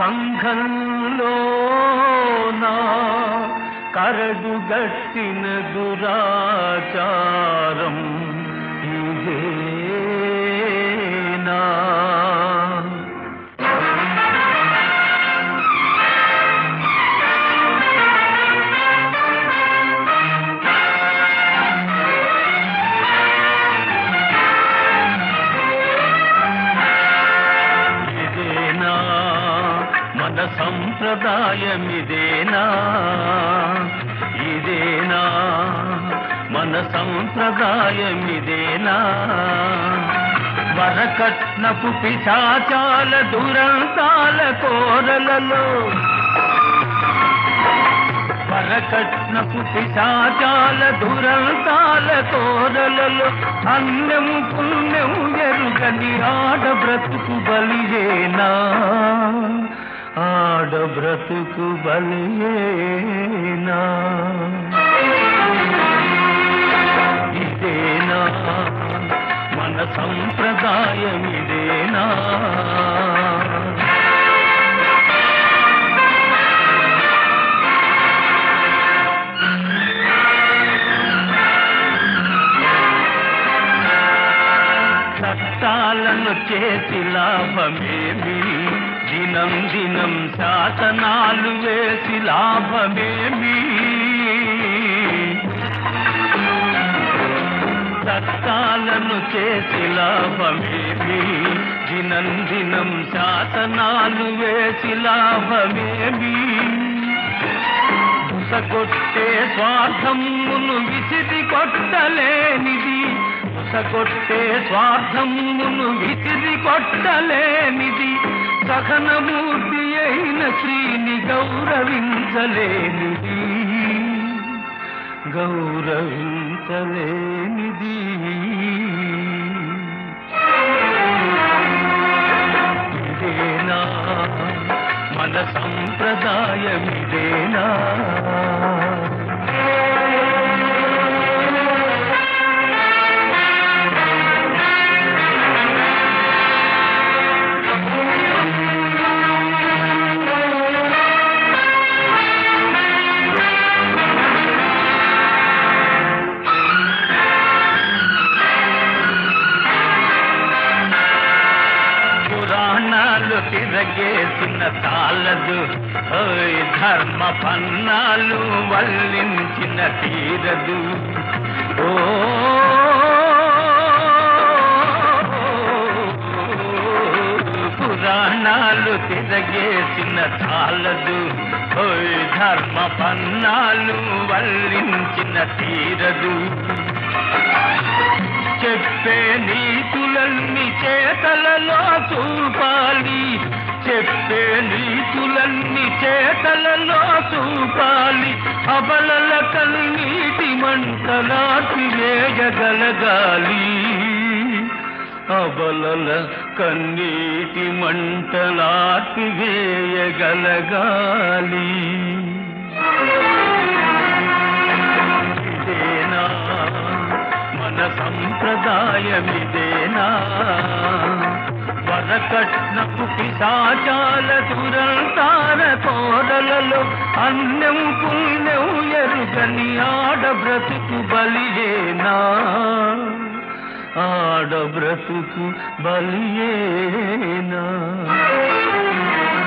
సంఘంలోనా కరడుగట్టిన దురాచారం ఇదేనా ఇదేనా మన సంప్రదాయం ఇదేనా ఇదేనా మన సంప్రదాయం ఇదేనా వరకట్నపు పిశాచాల దురంతాల కోరలలో వరకట్నపు పిశాచాల దురంతాల కోరలలో అన్నము పుణ్యము ఎరుగని ఆడ బ్రతుకు బలియేనా ఆడ బ్రతుకు బలియేనా ఇదేనా మన సంప్రదాయం ఇదేనా చట్టాలను చేసి లాభమేమి దినం దినం శాసనాలు వేసి లాభమేమి చట్టాలను చేసి లాభమేమి దినం దినం శాసనాలు వేసి లాభమేమి ఉసగొట్టే స్వార్థమును విసిరి కొట్టలేనిది ఉసగొట్టే స్వార్థమును విసిరి కొట్టలేనిది సహనమూర్తి అయిన శ్రీని గౌరవించలేనిది గౌరవించలేనిది ఇదేనా మన సంప్రదాయం ఇదేనా పురాణాలు తిరగేసిన తాళదు ఓయ్ ధర్మ పన్నాలు వల్లించిన తీరదు ఓ పురాణాలు తిరగేసిన చాలదు ఓయ్ ధర్మ పన్నాలు వల్లించిన తీరదు చెప్పే నీతులన్నీ చేతలలో చూపాలి చెప్పే నీతులన్నీ చేతలలో చూపాలి అబలల కన్నీటి మంటలాటి వేయగలగాలి అబలల కన్నీటి మంటలాటి వేయగలగాలి ఇదేనా మన సంప్రదాయం ఇదేనా వరకట్నపు పిశాచాల దురంతార కోరలలో అన్నం పుణ్యం ఎరుగని ఆడ బ్రతుకు బలియేనా ఆడ బ్రతుకు బలియేనా